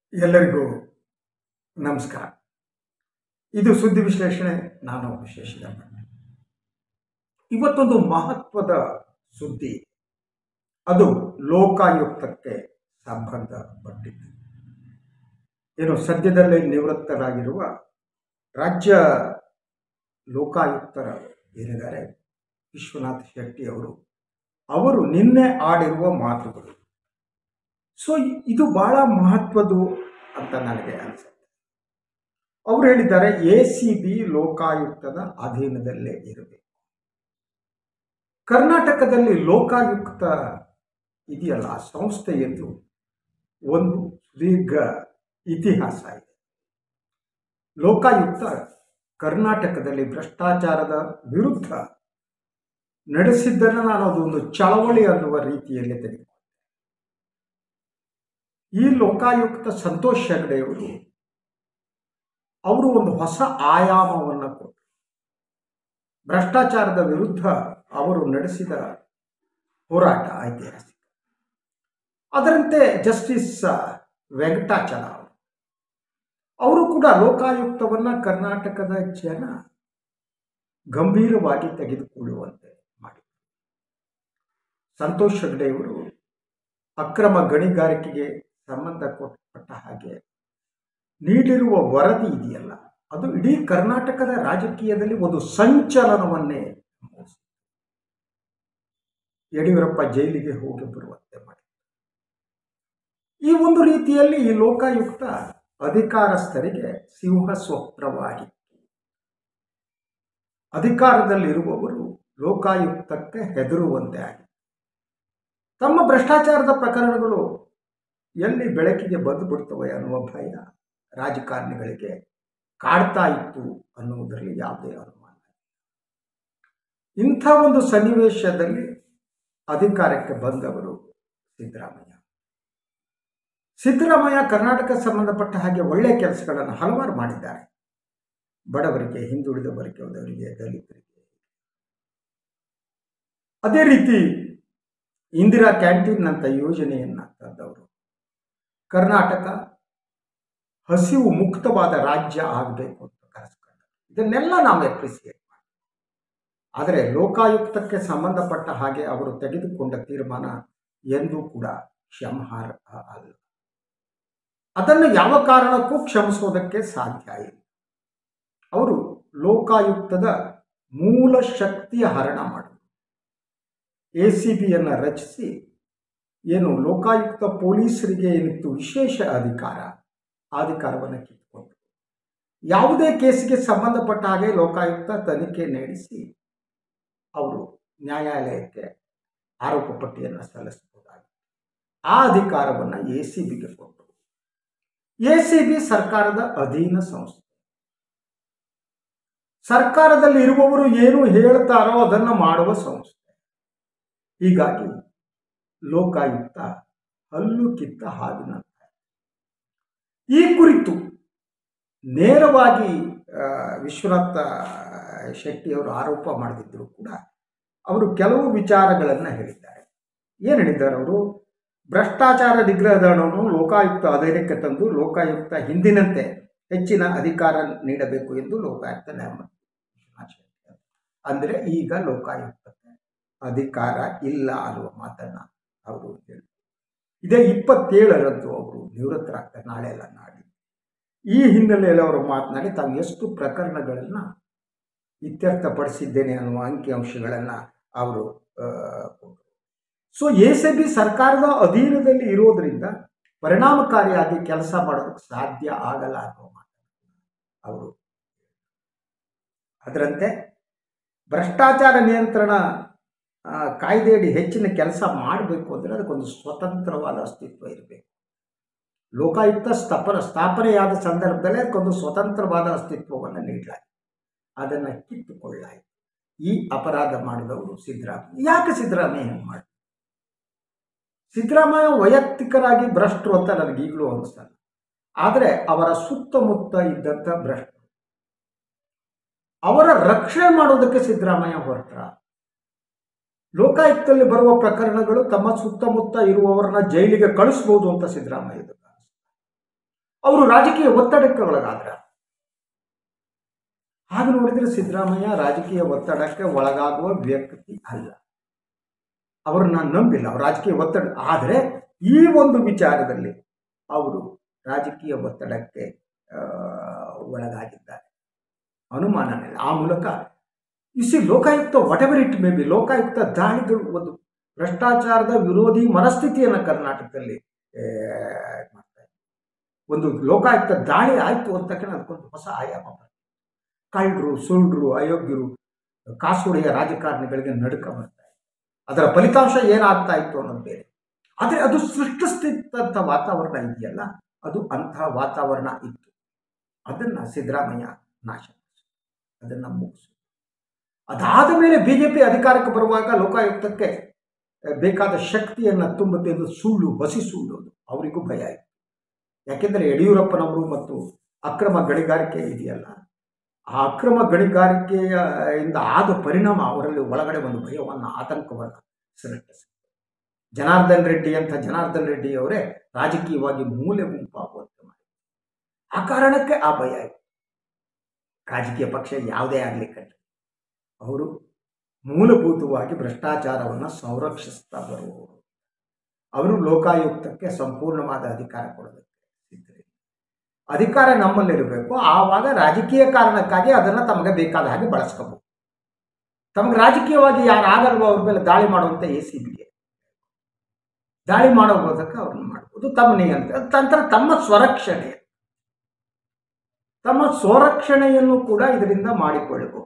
ಎಲ್ಲರಿಗೂ ನಮಸ್ಕಾರ ಇದು ಸುದ್ದಿ ವಿಶ್ಲೇಷಣೆ ನಾನು ವಿಶೇಷ ಇವತ್ತೊಂದು ಮಹತ್ವದ ಸುದ್ದಿ ಅದು ಲೋಕಾಯುಕ್ತಕ್ಕೆ ಸಂಬಂಧಪಟ್ಟಿದ್ದು ಏನು ಸದ್ಯದಲ್ಲೇ ನಿವೃತ್ತರಾಗಿರುವ ರಾಜ್ಯ ಲೋಕಾಯುಕ್ತರ ಏನಿದ್ದಾರೆ ವಿಶ್ವನಾಥ್ ಶೆಟ್ಟಿ ಅವರು ಅವರು ನಿನ್ನೆ ಆಡಿರುವ ಮಾತುಗಳು ಸೊ ಇದು ಬಹಳ ಮಹತ್ವದ್ದು ಅಂತ ನನಗೆ ಅನಿಸುತ್ತೆ ಅವರು ಹೇಳಿದ್ದಾರೆ ಎ ಸಿ ಬಿ ಲೋಕಾಯುಕ್ತದ ಅಧೀನದಲ್ಲೇ ಇರಬೇಕು ಕರ್ನಾಟಕದಲ್ಲಿ ಲೋಕಾಯುಕ್ತ ಇದೆಯಲ್ಲ ಆ ಸಂಸ್ಥೆಯದ್ದು ಒಂದು ಸುದೀರ್ಘ ಇತಿಹಾಸ ಇದೆ ಲೋಕಾಯುಕ್ತ ಕರ್ನಾಟಕದಲ್ಲಿ ಭ್ರಷ್ಟಾಚಾರದ ವಿರುದ್ಧ ನಡೆಸಿದ್ದನ್ನು ನಾನು ಅದೊಂದು ಚಳವಳಿ ಅನ್ನುವ ರೀತಿಯಲ್ಲಿ ತೆಗೆದುಕೊಂಡೆ ಈ ಲೋಕಾಯುಕ್ತ ಸಂತೋಷ್ ಹೆಗಡೆಯವರು ಅವರು ಒಂದು ಹೊಸ ಆಯಾಮವನ್ನು ಕೊಟ್ಟರು ಭ್ರಷ್ಟಾಚಾರದ ವಿರುದ್ಧ ಅವರು ನಡೆಸಿದ ಹೋರಾಟ ಐತಿಹಾಸಿಕ ಅದರಂತೆ ಜಸ್ಟಿಸ್ ವೆಂಕಟಾಚಲ ಅವರು ಅವರು ಕೂಡ ಲೋಕಾಯುಕ್ತವನ್ನು ಕರ್ನಾಟಕದ ಜನ ಗಂಭೀರವಾಗಿ ತೆಗೆದುಕೊಳ್ಳುವಂತೆ ಮಾಡಿದರು ಸಂತೋಷ್ ಹೆಗಡೆಯವರು ಅಕ್ರಮ ಗಣಿಗಾರಿಕೆಗೆ ಸಂಬಂಧಪಟ್ಟ ಹಾಗೆ ನೀಡಿರುವ ವರದಿ ಇದೆಯಲ್ಲ ಅದು ಇಡೀ ಕರ್ನಾಟಕದ ರಾಜಕೀಯದಲ್ಲಿ ಒಂದು ಸಂಚಲನವನ್ನೇ ಮೂಡಿಸಿತು. ಯಡಿಯೂರಪ್ಪ ಜೈಲಿಗೆ ಹೋಗಿ ಬರುವಂತೆ ಮಾಡಿ ಈ ಒಂದು ರೀತಿಯಲ್ಲಿ ಈ ಲೋಕಾಯುಕ್ತ ಅಧಿಕಾರಸ್ಥರಿಗೆ ಸಿಂಹ ಸ್ವಪ್ನವಾಗಿತ್ತು ಅಧಿಕಾರದಲ್ಲಿರುವವರು ಲೋಕಾಯುಕ್ತಕ್ಕೆ ಹೆದರುವಂತೆ ಆಗಿದೆ ತಮ್ಮ ಭ್ರಷ್ಟಾಚಾರದ ಪ್ರಕರಣಗಳು ಎಲ್ಲಿ ಬೆಳಕಿಗೆ ಬಂದು ಬಿಡ್ತವೆ ಅನ್ನುವ ಭಯ ರಾಜಕಾರಣಿಗಳಿಗೆ ಕಾಡ್ತಾ ಇತ್ತು ಅನ್ನುವುದರಲ್ಲಿ ಯಾವುದೇ ಅನುಮಾನ ಇಲ್ಲ. ಇಂಥ ಒಂದು ಸನ್ನಿವೇಶದಲ್ಲಿ ಅಧಿಕಾರಕ್ಕೆ ಬಂದವರು ಸಿದ್ದರಾಮಯ್ಯ ಸಿದ್ದರಾಮಯ್ಯ ಕರ್ನಾಟಕ ಸಂಬಂಧಪಟ್ಟ ಹಾಗೆ ಒಳ್ಳೆಯ ಕೆಲಸಗಳನ್ನು ಹಲವಾರು ಮಾಡಿದ್ದಾರೆ ಬಡವರಿಗೆ ಹಿಂದುಳಿದ ವರ್ಗದವರಿಗೆ ದಲಿತರಿಗೆ ಅದೇ ರೀತಿ ಇಂದಿರಾ ಕ್ಯಾಂಟೀನ್ ಅಂತ ಯೋಜನೆಯನ್ನ ತಂದವರು ಕರ್ನಾಟಕ ಹಸಿವು ಮುಕ್ತವಾದ ರಾಜ್ಯ ಆಗಬೇಕು ಅಂತ ಕರೆಸ್ಕೊಂಡರು ಇದನ್ನೆಲ್ಲ ನಾವು ಅಪ್ರಿಸಿಯೇಟ್ ಮಾಡಿ ಆದರೆ ಲೋಕಾಯುಕ್ತಕ್ಕೆ ಸಂಬಂಧಪಟ್ಟ ಹಾಗೆ ಅವರು ತೆಗೆದುಕೊಂಡ ತೀರ್ಮಾನ ಎಂದೂ ಕೂಡ ಕ್ಷಮಹಾರ್ಹ ಅಲ್ಲ ಅದನ್ನು ಯಾವ ಕಾರಣಕ್ಕೂ ಕ್ಷಮಿಸೋದಕ್ಕೆ ಸಾಧ್ಯ ಇಲ್ಲ ಅವರು ಲೋಕಾಯುಕ್ತದ ಮೂಲ ಶಕ್ತಿಯ ಹರಣ ಮಾಡಿದರು ಎ ಸಿ ಬಿಯನ್ನು ರಚಿಸಿ ಏನು ಲೋಕಾಯುಕ್ತ ಪೊಲೀಸರಿಗೆ ಏನಿತ್ತು ವಿಶೇಷ ಅಧಿಕಾರ ಆ ಅಧಿಕಾರವನ್ನು ಕಿತ್ತುಕೊಂಡರು ಯಾವುದೇ ಕೇಸಿಗೆ ಸಂಬಂಧಪಟ್ಟ ಹಾಗೆ ಲೋಕಾಯುಕ್ತ ತನಿಖೆ ನಡೆಸಿ ಅವರು ನ್ಯಾಯಾಲಯಕ್ಕೆ ಆರೋಪ ಪಟ್ಟಿಯನ್ನು ಸಲ್ಲಿಸಬಹುದಾಗಿತ್ತು ಆ ಅಧಿಕಾರವನ್ನು ಎ ಸಿ ಬಿಗೆ ಕೊಟ್ಟರು ಎ ಸಿ ಬಿ ಸರ್ಕಾರದ ಅಧೀನ ಸಂಸ್ಥೆ ಸರ್ಕಾರದಲ್ಲಿ ಇರುವವರು ಏನು ಹೇಳ್ತಾರೋ ಅದನ್ನು ಮಾಡುವ ಸಂಸ್ಥೆ ಹೀಗಾಗಿ ಲೋಕಾಯುಕ್ತ ಹಲ್ಲು ಕಿತ್ತ ಹಾವಿನಂತೆ ಈ ಕುರಿತು ನೇರವಾಗಿ ಆ, ವಿಶ್ವನಾಥ ಶೆಟ್ಟಿಯವರು ಆರೋಪ ಮಾಡದಿದ್ದರೂ ಕೂಡ ಅವರು ಕೆಲವು ವಿಚಾರಗಳನ್ನು ಹೇಳಿದ್ದಾರೆ ಏನು ಹೇಳಿದ್ದಾರೆ ಅವರು ಭ್ರಷ್ಟಾಚಾರ ನಿಗ್ರಹದ ಹಣವನ್ನು ಲೋಕಾಯುಕ್ತ ಅಧೀನಕ್ಕೆ ತಂದು ಲೋಕಾಯುಕ್ತ ಹಿಂದಿನಂತೆ ಹೆಚ್ಚಿನ ಅಧಿಕಾರ ನೀಡಬೇಕು ಎಂದು ಲೋಕಾಯುಕ್ತ ನ್ಯಾಯಮೂರ್ತಿ ವಿಶ್ವನಾಥ ಶೆಟ್ಟಿ ಅಂದರೆ ಈಗ ಲೋಕಾಯುಕ್ತಕ್ಕೆ ಅಧಿಕಾರ ಇಲ್ಲ ಅನ್ನುವ ಮಾತನ್ನು ಅವರು ಹೇಳಿದರು ಇದೇ ಇಪ್ಪತ್ತೇಳರಂದು ಅವರು ನಿವೃತ್ತರಾಗ್ತಾರೆ ನಾಳೆ ಎಲ್ಲ ನಾಡಿ ಈ ಹಿನ್ನೆಲೆಯಲ್ಲಿ ಅವರು ಮಾತನಾಡಿ ತಾವು ಎಷ್ಟು ಪ್ರಕರಣಗಳನ್ನು ಇತ್ಯರ್ಥಪಡಿಸಿದ್ದೇನೆ ಅನ್ನುವ ಅಂಕಿಅಂಶಗಳನ್ನು ಅವರು ಸೊ ಎ ಸಿ ಬಿ ಸರ್ಕಾರದ ಅಧೀನದಲ್ಲಿ ಇರೋದರಿಂದ ಪರಿಣಾಮಕಾರಿಯಾಗಿ ಕೆಲಸ ಮಾಡೋದಕ್ಕೆ ಸಾಧ್ಯ ಆಗಲ್ಲ ಅನ್ನುವ ಮಾತನ್ನು ಅವರು ಅದರಂತೆ ಭ್ರಷ್ಟಾಚಾರ ನಿಯಂತ್ರಣ ಆ, ಕಾಯ್ದೆಯಡಿ ಹೆಚ್ಚಿನ ಕೆಲಸ ಮಾಡಬೇಕು ಅಂದರೆ ಅದಕ್ಕೊಂದು ಸ್ವತಂತ್ರವಾದ ಅಸ್ತಿತ್ವ ಇರಬೇಕು ಲೋಕಾಯುಕ್ತ ಸ್ಥಾಪನ ಸ್ಥಾಪನೆಯಾದ ಸಂದರ್ಭದಲ್ಲೇ ಅದಕ್ಕೊಂದು ಸ್ವತಂತ್ರವಾದ ಅಸ್ತಿತ್ವವನ್ನು ನೀಡಲಾಯಿತು ಅದನ್ನು ಕಿತ್ತುಕೊಳ್ಳಲಾಯಿತು ಈ ಅಪರಾಧ ಮಾಡಿದವರು ಸಿದ್ದರಾಮಯ್ಯ ಯಾಕೆ ಸಿದ್ದರಾಮಯ್ಯ ಹೆಂಗೆ ಮಾಡಿ ಸಿದ್ದರಾಮಯ್ಯ ವೈಯಕ್ತಿಕರಾಗಿ ಭ್ರಷ್ಟರು ಅಂತ ನನಗೆ ಈಗಲೂ ಅನಿಸ್ತಲ್ಲ ಆದರೆ ಅವರ ಸುತ್ತಮುತ್ತ ಇದ್ದಂಥ ಭ್ರಷ್ಟರು ಅವರ ರಕ್ಷಣೆ ಮಾಡೋದಕ್ಕೆ ಸಿದ್ದರಾಮಯ್ಯ ಹೊರಟ್ರ ಲೋಕಾಯುಕ್ತದಲ್ಲಿ ಬರುವ ಪ್ರಕರಣಗಳು ತಮ್ಮ ಸುತ್ತಮುತ್ತ ಇರುವವರನ್ನ ಜೈಲಿಗೆ ಕಳಿಸ್ಬೋದು ಅಂತ ಸಿದ್ದರಾಮಯ್ಯ ಅವರು ರಾಜಕೀಯ ಒತ್ತಡಕ್ಕೆ ಒಳಗಾದ್ರ ಹಾಗೆ ನೋಡಿದ್ರೆ ಸಿದ್ದರಾಮಯ್ಯ ರಾಜಕೀಯ ಒತ್ತಡಕ್ಕೆ ಒಳಗಾಗುವ ವ್ಯಕ್ತಿ ಅಲ್ಲ ಅವ್ರನ್ನ ನಂಬಿಲ್ಲ ಅವ್ರ ರಾಜಕೀಯ ಒತ್ತಡ ಆದರೆ ಈ ಒಂದು ವಿಚಾರದಲ್ಲಿ ಅವರು ರಾಜಕೀಯ ಒತ್ತಡಕ್ಕೆ ಆ, ಒಳಗಾಗಿದ್ದಾರೆ ಅನುಮಾನನೇ ಆ ಮೂಲಕ ಇಸಿ Lokayukta whatever it may be Lokayukta ದಾಳಿಗಳು ಒಂದು ಭ್ರಷ್ಟಾಚಾರದ ವಿರೋಧಿ ಮನಸ್ಥಿತಿಯನ್ನು ಕರ್ನಾಟಕದಲ್ಲಿ ಆ, ಮಾಡ್ತಾ ಇದೆ ಒಂದು ಲೋಕಾಯುಕ್ತ ದಾಳಿ ಆಯಿತು ಅಂತ ತಕ್ಷಣ ಅದಕ್ಕೊಂದು ಹೊಸ ಆಯಾಮ ಬರ್ತದೆ ಕಳ್ಳರು ಸುಳ್ಳು ಅಯೋಗ್ಯರು ಕಾಸುಡೆಯ ರಾಜಕಾರಣಿಗಳಿಗೆ ನಡುಕ ಬರ್ತಾ ಇದೆ ಅದರ ಫಲಿತಾಂಶ ಏನಾಗ್ತಾ ಇತ್ತು ಅನ್ನೋದು ಬೇರೆ ಆದರೆ ಅದು ಸೃಷ್ಟಿಸ್ತಿದ್ದಂಥ ವಾತಾವರಣ ಇದೆಯಲ್ಲ ಅದು ಅಂತಹ ವಾತಾವರಣ ಇತ್ತು ಅದನ್ನು ಸಿದ್ದರಾಮಯ್ಯ ನಾಶ ಮಾಡಿಸು ಅದನ್ನು ಮುಗಿಸು ಅದಾದ ಮೇಲೆ ಬಿ ಜೆ ಪಿ ಅಧಿಕಾರಕ್ಕೆ ಬರುವಾಗ ಲೋಕಾಯುಕ್ತಕ್ಕೆ ಆ, ಬೇಕಾದ ಶಕ್ತಿಯನ್ನು ತುಂಬುತ್ತೆಂದು ಸುಳ್ಳು ಬಸಿ ಸುಳ್ಳು ಅದು ಅವರಿಗೂ ಭಯ ಇತ್ತು ಯಾಕೆಂದರೆ ಯಡಿಯೂರಪ್ಪನವರು ಮತ್ತು ಅಕ್ರಮ ಗಣಿಗಾರಿಕೆ ಇದೆಯಲ್ಲ ಆ ಅಕ್ರಮ ಗಣಿಗಾರಿಕೆಯ ಇಂದ ಆದ ಪರಿಣಾಮ ಅವರಲ್ಲಿ ಒಳಗಡೆ ಒಂದು ಭಯವನ್ನು ಆತಂಕವನ್ನು ಸೃಷ್ಟಿಸಿತು ಜನಾರ್ದನ್ ರೆಡ್ಡಿ ಅಂತ ಜನಾರ್ದನ್ ರೆಡ್ಡಿ ಅವರೇ ರಾಜಕೀಯವಾಗಿ ಮೂಲೆ ಗುಂಪಾಗುವಂತೆ ಮಾಡಿ ಆ ಕಾರಣಕ್ಕೆ ಆ ಭಯ ಇತ್ತು ರಾಜಕೀಯ ಪಕ್ಷ ಯಾವುದೇ ಆಗಲಿ ಕಂಡ್ರೆ ಅವರು ಮೂಲಭೂತವಾಗಿ ಭ್ರಷ್ಟಾಚಾರವನ್ನು ಸಂರಕ್ಷಿಸ್ತಾ ಬರುವವರು ಅವರು ಲೋಕಾಯುಕ್ತಕ್ಕೆ ಸಂಪೂರ್ಣವಾದ ಅಧಿಕಾರ ಕೊಡೋದಕ್ಕೆ ಸಿದ್ಧರಿಲ್ಲ ಅಧಿಕಾರ ನಮ್ಮಲ್ಲಿರಬೇಕು ಆವಾಗ ರಾಜಕೀಯ ಕಾರಣಕ್ಕಾಗಿ ಅದನ್ನು ತಮಗೆ ಬೇಕಾದ ಹಾಗೆ ಬಳಸ್ಕೋಬಹುದು ತಮಗೆ ರಾಜಕೀಯವಾಗಿ ಯಾರು ಆಗಲ್ವೋ ಅವ್ರ ಮೇಲೆ ದಾಳಿ ಮಾಡುವಂಥ ಎ ಸಿ ಬಿಗೆ ದಾಳಿ ಮಾಡೋ ಮೂಲಕ ಅವ್ರನ್ನ ಮಾಡ್ಬೋದು ತಮ್ಮ ನಿಯಂತ್ರಣ ನಂತರ ತಮ್ಮ ಸ್ವರಕ್ಷಣೆ ತಮ್ಮ ಸ್ವರಕ್ಷಣೆಯನ್ನು ಕೂಡ ಇದರಿಂದ ಮಾಡಿಕೊಳ್ಳಬಹುದು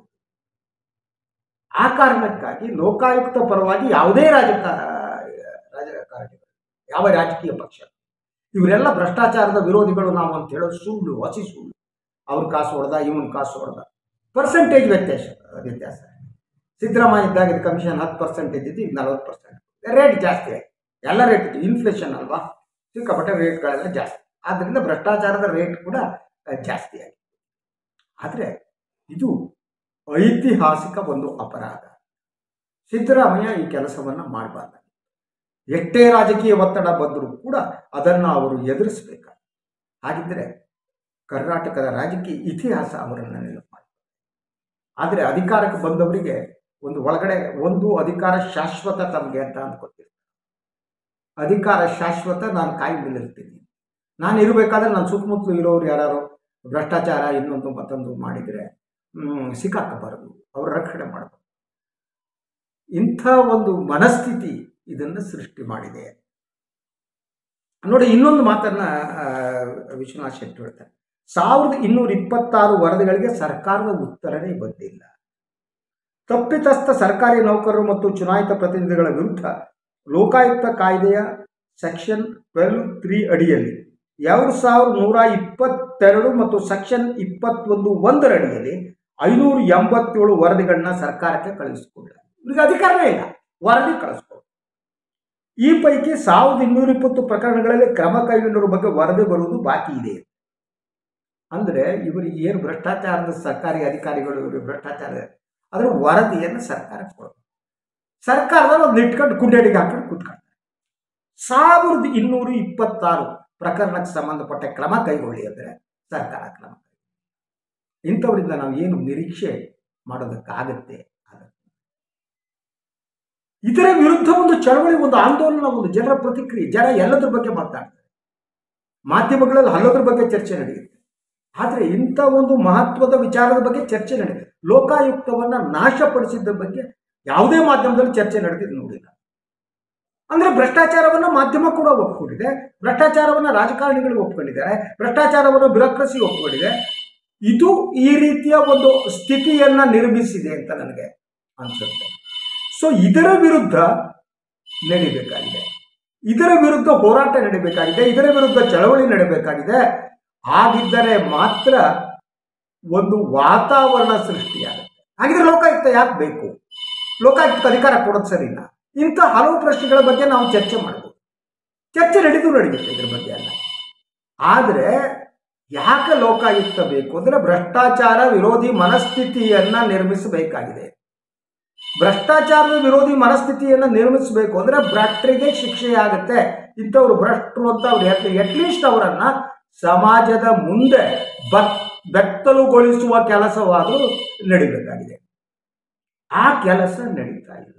ಆ ಕಾರಣಕ್ಕಾಗಿ ಲೋಕಾಯುಕ್ತ ಪರವಾಗಿ ಯಾವುದೇ ರಾಜಕ ರಾಜಕಾರಣಿಗಳು ಯಾವ ರಾಜಕೀಯ ಪಕ್ಷ ಇವರೆಲ್ಲ ಭ್ರಷ್ಟಾಚಾರದ ವಿರೋಧಿಗಳು ನಾವು ಅಂತ ಹೇಳೋದು ಸುಳ್ಳು ಹಸಿ ಸುಳ್ಳು ಅವ್ರ ಕಾಸು ಹೊಡೆದ ಇವನ್ ಕಾಸು ಹೊಡೆದ ಪರ್ಸೆಂಟೇಜ್ ವ್ಯತ್ಯಾಸ ವ್ಯತ್ಯಾಸ ಸಿದ್ದರಾಮಯ್ಯ ಇದ್ದಾಗ ಇದು ಕಮಿಷನ್ ಹತ್ತು ಪರ್ಸೆಂಟ್ ಇದ್ದಿದ್ದು ಈಗ ನಲವತ್ತು ಪರ್ಸೆಂಟ್ ರೇಟ್ ಜಾಸ್ತಿ ಆಯ್ತು ಎಲ್ಲ ರೇಟ್ ಇನ್ಫ್ಲೇಷನ್ ಅಲ್ವಾ ಸಿಕ್ಕಾಪಟ್ಟೆ ರೇಟ್ಗಳೆಲ್ಲ ಜಾಸ್ತಿ ಆದ್ದರಿಂದ ಭ್ರಷ್ಟಾಚಾರದ ರೇಟ್ ಕೂಡ ಆ, ಜಾಸ್ತಿ ಆಗಿದೆ ಆದರೆ ಇದು ಐತಿಹಾಸಿಕ ಒಂದು ಅಪರಾಧ ಸಿದ್ದರಾಮಯ್ಯ ಈ ಕೆಲಸವನ್ನು ಮಾಡಬಾರ್ದು ಎಷ್ಟೇ ರಾಜಕೀಯ ಒತ್ತಡ ಬಂದರೂ ಕೂಡ ಅದನ್ನು ಅವರು ಎದುರಿಸಬೇಕು ಹಾಗಿದ್ದರೆ ಕರ್ನಾಟಕದ ರಾಜಕೀಯ ಇತಿಹಾಸ ಅವರನ್ನು ನೆನಪು ಮಾಡಿ ಆದರೆ ಅಧಿಕಾರಕ್ಕೆ ಬಂದವರಿಗೆ ಒಂದು ಒಳಗಡೆ ಒಂದು ಅಧಿಕಾರ ಶಾಶ್ವತ ತಮಗೆ ಅಂತ ಅಂದ್ಕೊತೀವಿ ಅಧಿಕಾರ ಶಾಶ್ವತ ನಾನು ಕಾಯಿ ಮೇಲಿರ್ತೀನಿ ನಾನು ಇರಬೇಕಾದ್ರೆ ನನ್ನ ಸುತ್ತಮುತ್ತಲು ಇರೋರು ಯಾರು ಭ್ರಷ್ಟಾಚಾರ ಇನ್ನೊಂದು ಮತ್ತೊಂದು ಮಾಡಿದರೆ ಸಿಕ್ಕಾಕಬಾರದು ಅವ್ರ ರಕ್ಷಣೆ ಮಾಡಬೇಕು ಇಂಥ ಒಂದು ಮನಸ್ಥಿತಿ ಇದನ್ನು ಸೃಷ್ಟಿ ಮಾಡಿದೆ ನೋಡಿ ಇನ್ನೊಂದು ಮಾತನ್ನ ಆ, ವಿಶ್ವನಾಥ್ ಶೆಟ್ಟಿ ಹೇಳ್ತಾರೆ ಸಾವಿರದ ಇನ್ನೂರ ಇಪ್ಪತ್ತಾರು ವರದಿಗಳಿಗೆ ಸರ್ಕಾರದ ಉತ್ತರನೇ ಬಂದಿಲ್ಲ ತಪ್ಪಿತಸ್ಥ ಸರ್ಕಾರಿ ನೌಕರರು ಮತ್ತು ಚುನಾಯಿತ ಪ್ರತಿನಿಧಿಗಳ ವಿರುದ್ಧ ಲೋಕಾಯುಕ್ತ ಕಾಯ್ದೆಯ ಸೆಕ್ಷನ್ ಟ್ವೆಲ್ ತ್ರೀ ಅಡಿಯಲ್ಲಿ ಎರಡು ಸಾವಿರದ ನೂರ ಇಪ್ಪತ್ತೆರಡು ಮತ್ತು ಸೆಕ್ಷನ್ ಇಪ್ಪತ್ತೊಂದು ಒಂದರ ಅಡಿಯಲ್ಲಿ ಐನೂರ ಎಂಬತ್ತೇಳು ವರದಿಗಳನ್ನ ಸರ್ಕಾರಕ್ಕೆ ಕಳಿಸಿಕೊಂಡ ಇವ್ರಿಗೆ ಅಧಿಕಾರನೇ ಇಲ್ಲ ವರದಿ ಕಳಿಸ್ಕೊಂಡು ಈ ಪೈಕಿ ಸಾವಿರದ ಇನ್ನೂರ ಇಪ್ಪತ್ತು ಪ್ರಕರಣಗಳಲ್ಲಿ ಕ್ರಮ ಕೈಗೊಂಡರ ಬಗ್ಗೆ ವರದಿ ಬರುವುದು ಬಾಕಿ ಇದೆ ಅಂದರೆ ಇವರಿಗೆ ಏನು ಭ್ರಷ್ಟಾಚಾರದ ಸರ್ಕಾರಿ ಅಧಿಕಾರಿಗಳು ಇವರು ಭ್ರಷ್ಟಾಚಾರ ಅದರ ವರದಿಯನ್ನು ಸರ್ಕಾರಕ್ಕೆ ಕೊಡಬೇಕು ಸರ್ಕಾರದಲ್ಲಿ ಒಂದು ಇಟ್ಕೊಂಡು ಕುಂಡೇಡಿಗೆ ಹಾಕೊಂಡು ಕೂತ್ಕೊಳ್ತಾರೆ ಸಾವಿರದ ಇನ್ನೂರ ಇಪ್ಪತ್ತಾರು ಪ್ರಕರಣಕ್ಕೆ ಸಂಬಂಧಪಟ್ಟ ಕ್ರಮ ಕೈಗೊಳ್ಳಿ ಅಂದರೆ ಸರ್ಕಾರ ಕ್ರಮ ಕೈಗೊಳ್ಳಿ ಇಂಥವರಿಂದ ನಾವು ಏನು ನಿರೀಕ್ಷೆ ಮಾಡೋದಕ್ಕಾಗತ್ತೆ ಆಗತ್ತೆ ಇದರ ವಿರುದ್ಧ ಒಂದು ಚಳವಳಿ ಒಂದು ಆಂದೋಲನ ಒಂದು ಜನರ ಪ್ರತಿಕ್ರಿಯೆ ಜನ ಎಲ್ಲದ್ರ ಬಗ್ಗೆ ಮಾತಾಡ್ತಾರೆ ಮಾಧ್ಯಮಗಳಲ್ಲಿ ಹಲ್ಲದ್ರ ಬಗ್ಗೆ ಚರ್ಚೆ ನಡೆಯುತ್ತೆ ಆದರೆ ಇಂಥ ಒಂದು ಮಹತ್ವದ ವಿಚಾರದ ಬಗ್ಗೆ ಚರ್ಚೆ ನಡೆಯುತ್ತೆ ಲೋಕಾಯುಕ್ತವನ್ನ ನಾಶಪಡಿಸಿದ್ದ ಬಗ್ಗೆ ಯಾವುದೇ ಮಾಧ್ಯಮದಲ್ಲಿ ಚರ್ಚೆ ನಡೆದಿದ್ದು ನೋಡಿಲ್ಲ ಅಂದ್ರೆ ಭ್ರಷ್ಟಾಚಾರವನ್ನ ಮಾಧ್ಯಮ ಕೂಡ ಒಪ್ಕೊಂಡಿದೆ ಭ್ರಷ್ಟಾಚಾರವನ್ನ ರಾಜಕಾರಣಿಗಳು ಒಪ್ಕೊಂಡಿದ್ದಾರೆ ಭ್ರಷ್ಟಾಚಾರವನ್ನು ಬ್ಯೂರೋಕ್ರಸಿ ಒಪ್ಕೊಂಡಿದೆ ಇದು ಈ ರೀತಿಯ ಒಂದು ಸ್ಥಿತಿಯನ್ನ ನಿರ್ಮಿಸಿದೆ ಅಂತ ನನಗೆ ಅನ್ಸುತ್ತೆ ಸೊ ಇದರ ವಿರುದ್ಧ ನಡಿಬೇಕಾಗಿದೆ ಇದರ ವಿರುದ್ಧ ಹೋರಾಟ ನಡೀಬೇಕಾಗಿದೆ ಇದರ ವಿರುದ್ಧ ಚಳವಳಿ ನಡೀಬೇಕಾಗಿದೆ ಹಾಗಿದ್ದರೆ ಮಾತ್ರ ಒಂದು ವಾತಾವರಣ ಸೃಷ್ಟಿಯಾಗುತ್ತೆ ಹಾಗಿದ್ರೆ ಲೋಕಾಯುಕ್ತ ಯಾಕೆ ಬೇಕು ಲೋಕಾಯುಕ್ತ ಅಧಿಕಾರ ಕೊಡೋದು ಸರಿನಾ ಇಂಥ ಹಲವು ಪ್ರಶ್ನೆಗಳ ಬಗ್ಗೆ ನಾವು ಚರ್ಚೆ ಮಾಡ್ಬೋದು ಚರ್ಚೆ ನಡೆದು ನಡೆಯುತ್ತೆ ಇದ್ರ ಬಗ್ಗೆ ಎಲ್ಲ ಆದರೆ ಯಾಕೆ ಲೋಕಾಯುಕ್ತ ಬೇಕು ಅಂದರೆ ಭ್ರಷ್ಟಾಚಾರ ವಿರೋಧಿ ಮನಸ್ಥಿತಿಯನ್ನ ನಿರ್ಮಿಸಬೇಕಾಗಿದೆ ಭ್ರಷ್ಟಾಚಾರದ ವಿರೋಧಿ ಮನಸ್ಥಿತಿಯನ್ನು ನಿರ್ಮಿಸಬೇಕು ಅಂದರೆ ಭ್ರಷ್ಟರಿಗೆ ಶಿಕ್ಷೆ ಆಗುತ್ತೆ ಇಂಥವ್ರು ಭ್ರಷ್ಟರು ಅಂತ ಅವ್ರು ಅಟ್ಲೀಸ್ಟ್ ಅವರನ್ನ ಸಮಾಜದ ಮುಂದೆ ಬತ್ ಬೆತ್ತಲುಗೊಳಿಸುವ ಕೆಲಸವಾದರೂ ನಡಿಬೇಕಾಗಿದೆ ಆ ಕೆಲಸ ನಡೀತಾ ಇಲ್ಲ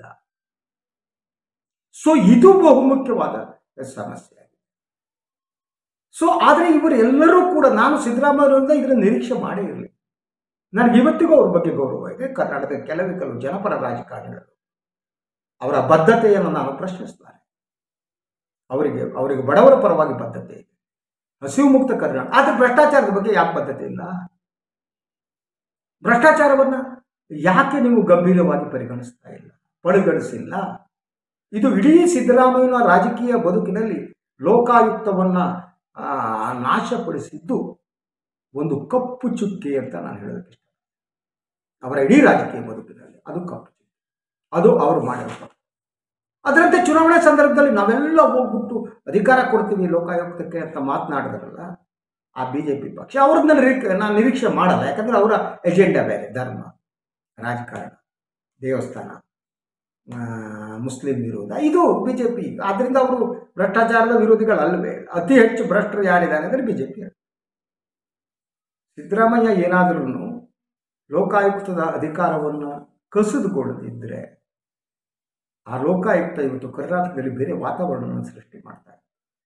ಸೊ ಇದು ಬಹುಮುಖ್ಯವಾದ ಸಮಸ್ಯೆ ಆಗಿದೆ ಸೊ ಆದರೆ ಇವರು ಎಲ್ಲರೂ ಕೂಡ ನಾನು ಸಿದ್ದರಾಮಯ್ಯವರಿಂದ ಇದರ ನಿರೀಕ್ಷೆ ಮಾಡೇ ಇರಲಿ ನನಗೆ ಇವತ್ತಿಗೂ ಅವ್ರ ಬಗ್ಗೆ ಗೌರವ ಇದೆ ಕರ್ನಾಟಕದ ಕೆಲವೇ ಕೆಲವು ಜನಪರ ರಾಜಕಾರಣಿಗಳು ಅವರ ಬದ್ಧತೆಯನ್ನು ನಾನು ಪ್ರಶ್ನಿಸ್ತಾರೆ ಅವರಿಗೆ ಅವರಿಗೆ ಬಡವರ ಪರವಾಗಿ ಬದ್ಧತೆ ಇದೆ ಹಸಿವು ಮುಕ್ತ ಕರ್ನಾಟಕ ಆದರೆ ಭ್ರಷ್ಟಾಚಾರದ ಬಗ್ಗೆ ಯಾಕೆ ಬದ್ಧತೆ ಇಲ್ಲ ಭ್ರಷ್ಟಾಚಾರವನ್ನು ಯಾಕೆ ನೀವು ಗಂಭೀರವಾಗಿ ಪರಿಗಣಿಸ್ತಾ ಇಲ್ಲ ಪರಿಗಣಿಸಿಲ್ಲ ಇದು ಇಡೀ ಸಿದ್ದರಾಮಯ್ಯನ ರಾಜಕೀಯ ಬದುಕಿನಲ್ಲಿ ಲೋಕಾಯುಕ್ತವನ್ನ ಆ, ನಾಶಪಡಿಸಿದ್ದು ಒಂದು ಕಪ್ಪು ಚುಕ್ಕೆ ಅಂತ ನಾನು ಹೇಳೋದಕ್ಕೆ ಇಷ್ಟ ಅವರ ಇಡೀ ರಾಜಕೀಯ ಬದುಕಿನಲ್ಲಿ ಅದು ಕಪ್ಪು ಚುಕ್ಕೆ ಅದು ಅವರು ಮಾಡಿರೋ ತಪ್ಪು ಅದರಂತೆ ಚುನಾವಣೆ ಸಂದರ್ಭದಲ್ಲಿ ನಾವೆಲ್ಲ ಹೋಗ್ಬಿಟ್ಟು ಅಧಿಕಾರ ಕೊಡ್ತೀವಿ ಲೋಕಾಯುಕ್ತಕ್ಕೆ ಅಂತ ಮಾತನಾಡಿದ್ರಲ್ಲ ಆ ಬಿ ಜೆ ಪಿ ಪಕ್ಷ ಅವ್ರನ್ನ ನಿರೀಕ್ಷೆ ನಾನು ನಿರೀಕ್ಷೆ ಮಾಡಲ್ಲ ಯಾಕಂದ್ರೆ ಅವರ ಎಜೆಂಡಾ ಬೇರೆ ಧರ್ಮ ರಾಜಕಾರಣ ದೇವಸ್ಥಾನ ಆ, ಮುಸ್ಲಿಂ ವಿರೋಧ ಇದು ಬಿ ಜೆ ಪಿ ಆದ್ದರಿಂದ ಅವರು ಭ್ರಷ್ಟಾಚಾರದ ವಿರೋಧಿಗಳಲ್ಲವೇ ಅತಿ ಹೆಚ್ಚು ಭ್ರಷ್ಟರು ಯಾರಿದ್ದಾರೆ ಅಂದರೆ ಬಿ ಜೆ ಪಿ ಸಿದ್ದರಾಮಯ್ಯ ಏನಾದ್ರೂ ಲೋಕಾಯುಕ್ತದ ಅಧಿಕಾರವನ್ನು ಕಸಿದುಕೊಳ್ಳದಿದ್ದರೆ ಆ ಲೋಕಾಯುಕ್ತ ಇವತ್ತು ಕರ್ನಾಟಕದಲ್ಲಿ ಬೇರೆ ವಾತಾವರಣವನ್ನು ಸೃಷ್ಟಿ ಮಾಡ್ತಾರೆ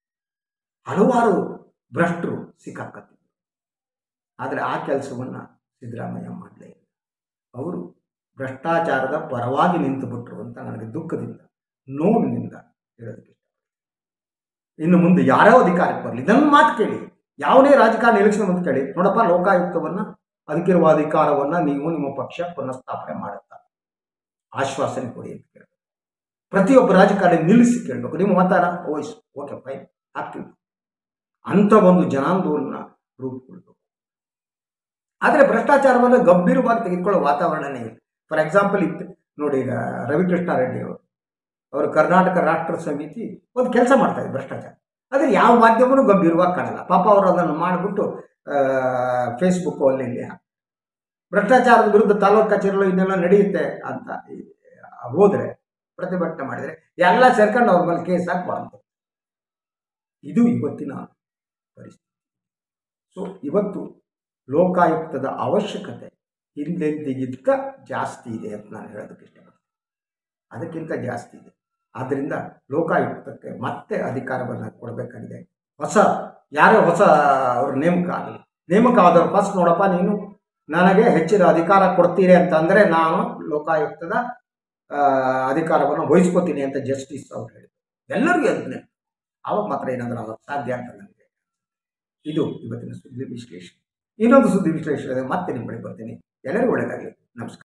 ಹಲವಾರು ಭ್ರಷ್ಟರು ಸಿಕ್ಕಾಕತ್ತಿದ್ರು ಆದರೆ ಆ ಕೆಲಸವನ್ನು ಸಿದ್ದರಾಮಯ್ಯ ಮಾಡಲೇ ಇಲ್ಲ ಅವರು ಭ್ರಷ್ಟಾಚಾರದ ಪರವಾಗಿ ನಿಂತು ಬಿಟ್ರು ಅಂತ ನನಗೆ ದುಃಖದಿಂದ ನೋವಿನಿಂದ ಹೇಳೋದಕ್ಕೆ ಇಷ್ಟ ಇನ್ನು ಮುಂದೆ ಯಾರೋ ಅಧಿಕಾರಕ್ಕೆ ಬರಲಿ ನನ್ನ ಮಾತು ಕೇಳಿ ಯಾವುದೇ ರಾಜಕಾರಣ ಎಲೆಕ್ಷನ್ ಅಂತ ಕೇಳಿ ನೋಡಪ್ಪ ಲೋಕಾಯುಕ್ತವನ್ನ ಅದಕ್ಕಿರುವ ಅಧಿಕಾರವನ್ನ ನೀವು ನಿಮ್ಮ ಪಕ್ಷ ಪುನಃಸ್ಥಾಪನೆ ಮಾಡುತ್ತಾ ಆಶ್ವಾಸನೆ ಕೊಡಿ ಅಂತ ಕೇಳಿ ಪ್ರತಿಯೊಬ್ಬ ರಾಜಕಾರಣಿ ನಿಲ್ಲಿಸಿ ಕೇಳಬೇಕು ನಿಮ್ಮ ಮತಾರ ವಯಸ್ಸು ಓಕೆ ಫೈನ್ ಆಗ್ತೀವಿ ಅಂತ ಒಂದು ಜನಾಂದೋಲನ ರೂಪುಗೊಳ್ಬೇಕು ಆದರೆ ಭ್ರಷ್ಟಾಚಾರವನ್ನು ಗಂಭೀರವಾಗಿ ತೆಗೆದುಕೊಳ್ಳೋ ವಾತಾವರಣನೇ ಇಲ್ಲ ಫಾರ್ ಎಕ್ಸಾಂಪಲ್ ಇತ್ತು ನೋಡಿ ಈಗ ರವಿಕೃಷ್ಣ ರೆಡ್ಡಿ ಅವರು ಅವರು ಕರ್ನಾಟಕ ರಾಷ್ಟ್ರ ಸಮಿತಿ ಒಂದು ಕೆಲಸ ಮಾಡ್ತಾ ಇದ್ರು ಭ್ರಷ್ಟಾಚಾರ ಆದರೆ ಯಾವ ಮಾಧ್ಯಮನೂ ಗಂಭೀರವಾಗಿ ಕಾಣಲ್ಲ ಪಾಪ ಅವರು ಅದನ್ನು ಮಾಡಿಬಿಟ್ಟು ಫೇಸ್ಬುಕ್ ಅಲ್ಲಿ ಇಲ್ಲಿ ಹಾಕ್ತಾರೆ. ಭ್ರಷ್ಟಾಚಾರದ ವಿರುದ್ಧ ತಾಲೂಕು ಕಚೇರಿಗಳು ಇನ್ನೆಲ್ಲ ನಡೆಯುತ್ತೆ ಅಂತ ಈ- ಹೋದ್ರೆ ಪ್ರತಿಭಟನೆ ಮಾಡಿದರೆ ಎಲ್ಲ ಸೇರ್ಕೊಂಡು ಅವ್ರ ಮೇಲೆ ಕೇಸ್ ಹಾಕಿ ಮಾಡ್ತಾರೆ ಇದು ಇವತ್ತಿನ ಪರಿಸ್ಥಿತಿ ಸೊ ಇವತ್ತು ಲೋಕಾಯುಕ್ತದ ಅವಶ್ಯಕತೆ ಹಿಂದೆಂದಿಗಿಂತ ಜಾಸ್ತಿ ಇದೆ ಅಂತ ನಾನು ಹೇಳೋದಕ್ಕೆ ಇಷ್ಟಪಡ್ತೀನಿ ಅದಕ್ಕಿಂತ ಜಾಸ್ತಿ ಇದೆ ಆದ್ದರಿಂದ ಲೋಕಾಯುಕ್ತಕ್ಕೆ ಮತ್ತೆ ಅಧಿಕಾರವನ್ನು ಕೊಡಬೇಕಾಗಿದೆ ಹೊಸ ಯಾರೇ ಹೊಸ ಅವ್ರ ನೇಮಕ ಆಗಲಿ ನೇಮಕ ಆದವ್ರು ಫಸ್ಟ್ ನೋಡಪ್ಪ ನೀನು ನನಗೆ ಹೆಚ್ಚಿನ ಅಧಿಕಾರ ಕೊಡ್ತೀರಿ ಅಂತಂದರೆ ನಾನು ಲೋಕಾಯುಕ್ತದ ಆ, ಅಧಿಕಾರವನ್ನು ವಹಿಸ್ಕೋತೀನಿ ಅಂತ ಜಸ್ಟಿಸ್ ಅವ್ರು ಹೇಳಿದ್ರು ಎಲ್ಲರಿಗೂ ಅದನ್ನೇ ಆವಾಗ ಮಾತ್ರ ಏನಾದರೂ ಆವಾಗ ಸಾಧ್ಯ ಅಂತ ನನಗೆ ಇದು ಇವತ್ತಿನ ಸುದ್ದಿ ವಿಶ್ಲೇಷಣೆ ಇನ್ನೊಂದು ಸುದ್ದಿ ವಿಶ್ಲೇಷಣೆ ಮತ್ತೆ ನಿಮ್ಮ ಬಳಿ ಬರ್ತೀನಿ ಎಲ್ಲರಿಗೂ ಒಳ್ಳೆಯದಾಗಲಿ ನಮಸ್ಕಾರ